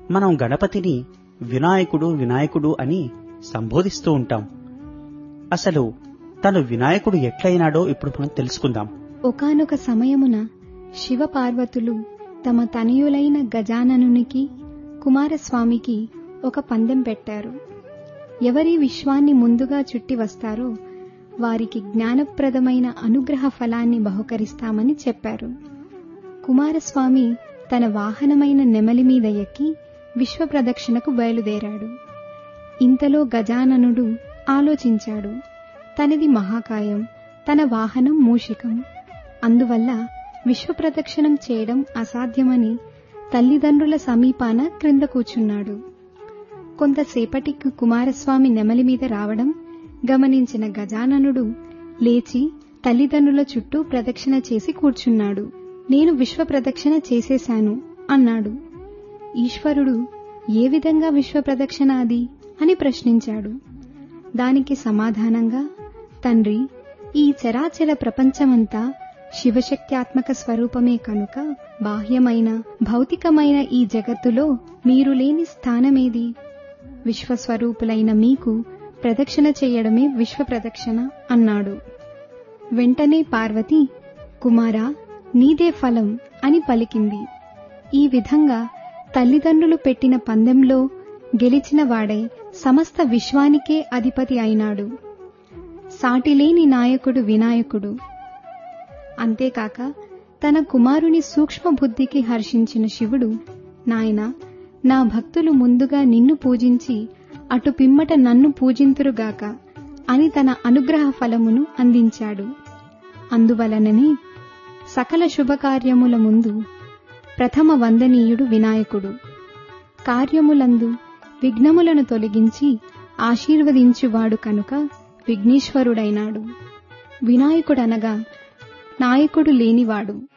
మనం గణపతిని వినాయకుడు వినాయకుడు అని సంబోధిస్తూ ఉంటాం అసలు తను వినాయకుడు ఎట్లయినాడో ఇప్పుడు మనం తెలుసుకుందాం ఒకానొక సమయమున శివ పార్వతులు తమ తనయులైన గజాననునికి కుమారస్వామికి ఒక పందెం పెట్టారు ఎవరి విశ్వాన్ని ముందుగా చుట్టి వస్తారో వారికి జ్ఞానప్రదమైన అనుగ్రహ ఫలాన్ని బహుకరిస్తామని చెప్పారు కుమారస్వామి తన వాహనమైన నెమలి మీద ఎక్కి విశ్వ ప్రదక్షిణకు బయలుదేరాడు ఇంతలో గజాననుడు ఆలోచించాడు తనది మహాకాయం తన వాహనం మూషికం అందువల్ల విశ్వ ప్రదక్షిణం చేయడం అసాధ్యమని తల్లిదండ్రుల సమీపాన క్రింద కూర్చున్నాడు కొంతసేపటికి కుమారస్వామి నెమలి మీద రావడం గమనించిన గజాననుడు లేచి తల్లిదండ్రుల చుట్టూ ప్రదక్షిణ చేసి కూర్చున్నాడు నేను విశ్వ ప్రదక్షిణ చేసేశాను అన్నాడు ఈశ్వరుడు ఏ విధంగా విశ్వ ప్రదక్షిణ అది అని ప్రశ్నించాడు దానికి సమాధానంగా తండ్రి ఈ చరాచర ప్రపంచమంతా శివశక్త్యాత్మక స్వరూపమే కనుక బాహ్యమైన భౌతికమైన ఈ జగత్తులో మీరు లేని స్థానమేది విశ్వస్వరూపులైన మీకు ప్రదక్షిణ చేయడమే విశ్వ ప్రదక్షిణ అన్నాడు వెంటనే పార్వతి కుమారా నీదే ఫలం అని పలికింది ఈ విధంగా తల్లిదండ్రులు పెట్టిన పందెంలో గెలిచిన వాడై సమస్త విశ్వానికే అధిపతి అయినాడు సాటిలేని నాయకుడు వినాయకుడు అంతేకాక తన కుమారుని సూక్ష్మ బుద్ధికి హర్షించిన శివుడు నాయన నా భక్తులు ముందుగా నిన్ను పూజించి అటు పిమ్మట నన్ను పూజింతురుగాక అని తన అనుగ్రహ ఫలమును అందించాడు అందువలననే సకల శుభకార్యముల ముందు ప్రథమ వందనీయుడు వినాయకుడు కార్యములందు విఘ్నములను తొలగించి ఆశీర్వదించువాడు కనుక విఘ్నేశ్వరుడైనాడు వినాయకుడనగా నాయకుడు లేనివాడు